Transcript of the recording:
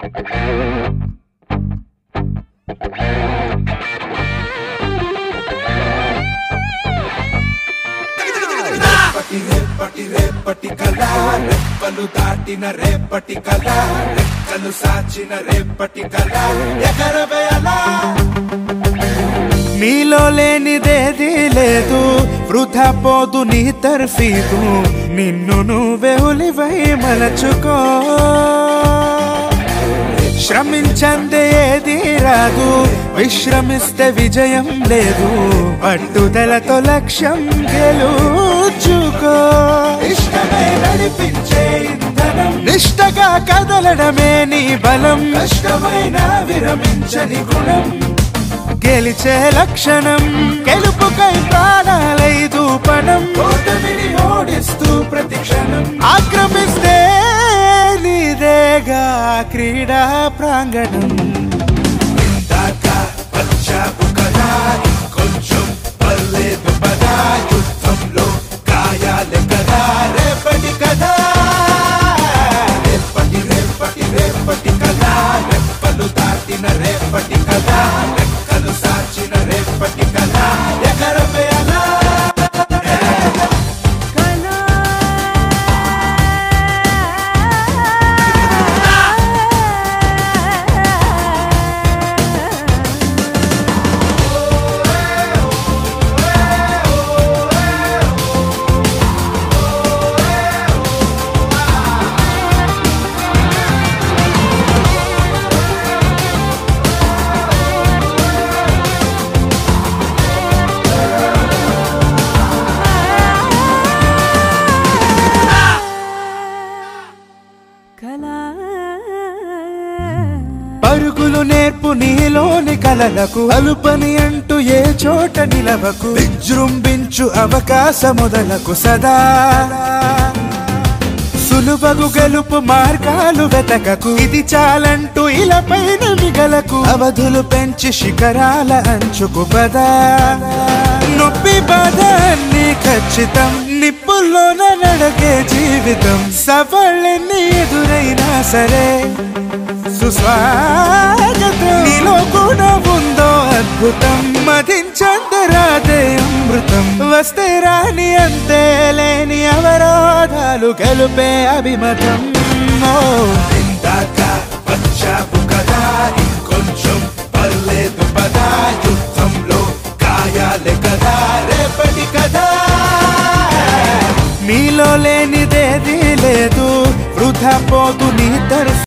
రేపటి రేపటి రేపటి కళ రెప్పలు దాటిన రేపటి కళ రెక్కలు సాచిన రేపటి కళ ఎగరవేయలా నీలో లేనిదేది లేదు వృధా పోదు నీ తర్ఫీదు నిన్ను నువ్వే ఉలివై మలచుకో శ్రమించందే ఏది రాదు విశ్రమిస్తే విజయం లేదు పట్టుదలతో లక్ష్యం గెలుచుకో ఇష్టమే నడిపించే ఇంధనం నిష్టగా కదలడమే నీ బలం కష్టమైన విరమించని గుణం గెలిచే లక్షణం గెలుపుకై ప్రాణాలైదు పణం ఓటమిని ఓడిస్తూ ప్రతి క్షణం ఆక్రమిస్తే నీదేగా క్రీడా ప్రాంగణం ఇందాక వచ్చావు కదా కొంచెం పర్లేదు పదా యుద్ధంలో గాయాలే కదా రేపటి కదా రేపటి రేపటి రేపటి కదా రెప్పలు దాటిన రేపటి కదా రెక్కలు సాచిన రేపటి కదా ఎగరవేయలా పరుగులు నేర్పు నీలోని కలలకు అలుపని అంటూ ఏ చోట నిలవకు విజృంభించు అవకాశ మొదలకు సదా సులువగు గెలుపు మార్గాలు వెతకకు ఇది చాలంటూ ఇలా పైన మిగలకు అవధులు పెంచి శిఖరాల అంచుకు పదా నొప్పి బాధ అన్ని ఖచ్చితం నిప్పుల్లోన నడకే జీవితం సవాళ్ళెన్ని ఎదురైనా సరే సుస్వాగతం నీలో కూడా ఉందో అద్భుతం మదించందరాదే అమృతం వస్తే రాని అంతే లేని అవరోధాలు గెలుపే అభిమతం ఓ ఇందాక వచ్చావు కదా ఇంకొంచెం పర్లేదు పదా యుద్ధంలో గాయాలే కదా రేపటి కదా నీలో లేనిదేది లేదు వృధా పోదు నీ తరఫు